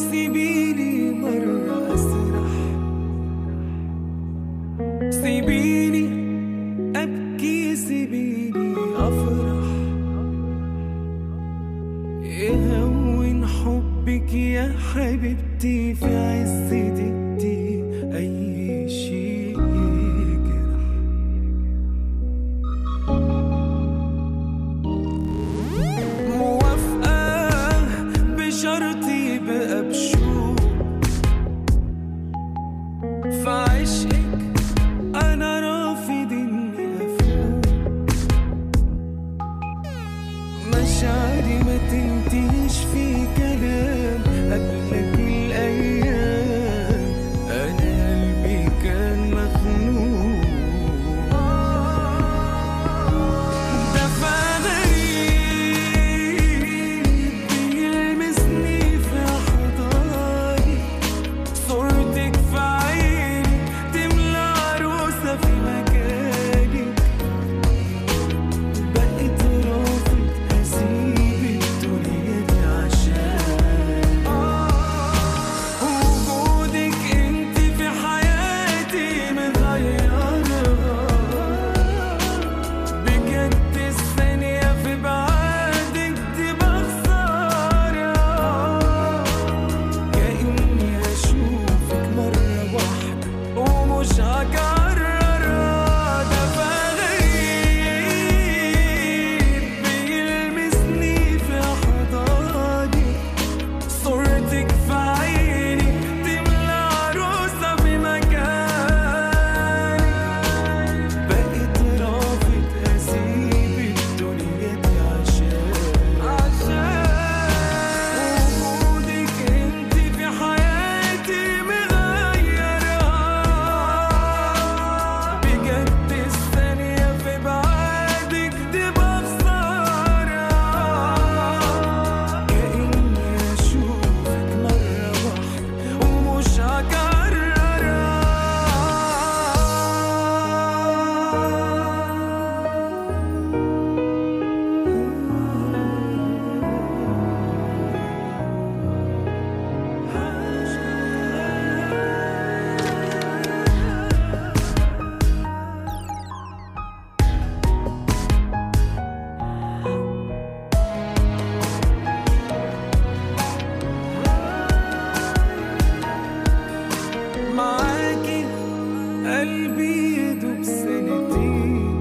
سيبيني مرة أسرح سيبيني أبكي سيبيني أفرح يهون حبك يا حبيبتي في عز دقتي أي شيء يجرح موافقة بشرطي بقى بشوق في عشقك أنا رافض إني أفوق مشاعري ما تنتهيش في كلام قبلك الأيام أنا قلبي كان مخنوق دفع غريب بيلمسني في حضاني صورتك في عيني تملى عروسة في مكانك بقيت رافض أسيب الدنيا دي عشان وجودك انت في حياتي مغيرة بجد الثانية في بعادك دي بخسارة كأني هشوفك مرة واحدة ومش هكررها ده غريب بيلمسني في حضاني صورتك في عيني تملى عروسة في مكاني بقيت رافض أسيب الدنيا دي عشان عشان وجودك انت في حياتي مغيرة بجد الثانية في بعادك دي بخسارة كأني أشوفك مرة واحدة ومش هكررها معاكي قلبي يدوب سنتين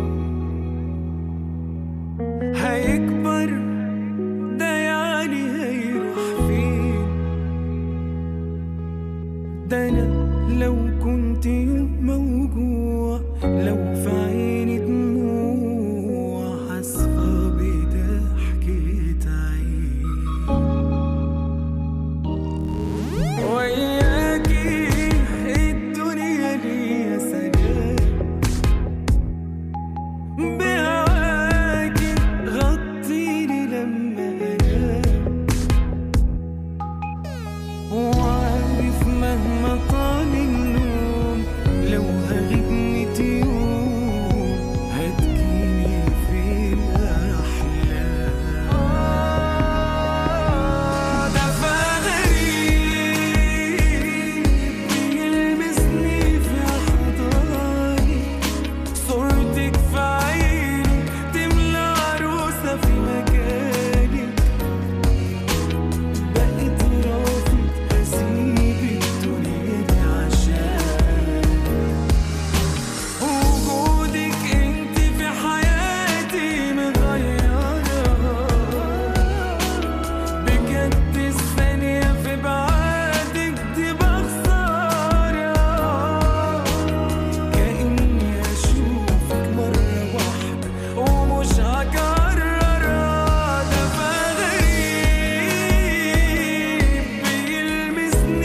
هيكبر ده يعني هيروح فين ده انا لو كنت يوم موجوع لو في عيني دموع هصفى بضحكة عين وياكي الدنيا ليا سلام بهواكي غطيني لما انام وعارف مهما طال النوم لو هغيب ميت يوم هتجيني في الأحلام دفع غريب بيلمسني في حضاني صورتك في عيني تملى عروسة في مكانك بقيت رافض أسيب الدنيا دي عشان وجودك انت في حياتي مغيرة بجد الثانية في بعادك دي بخسارة كأني أشوفك مرة واحدة ومش هكررها ده غريب بيلمسني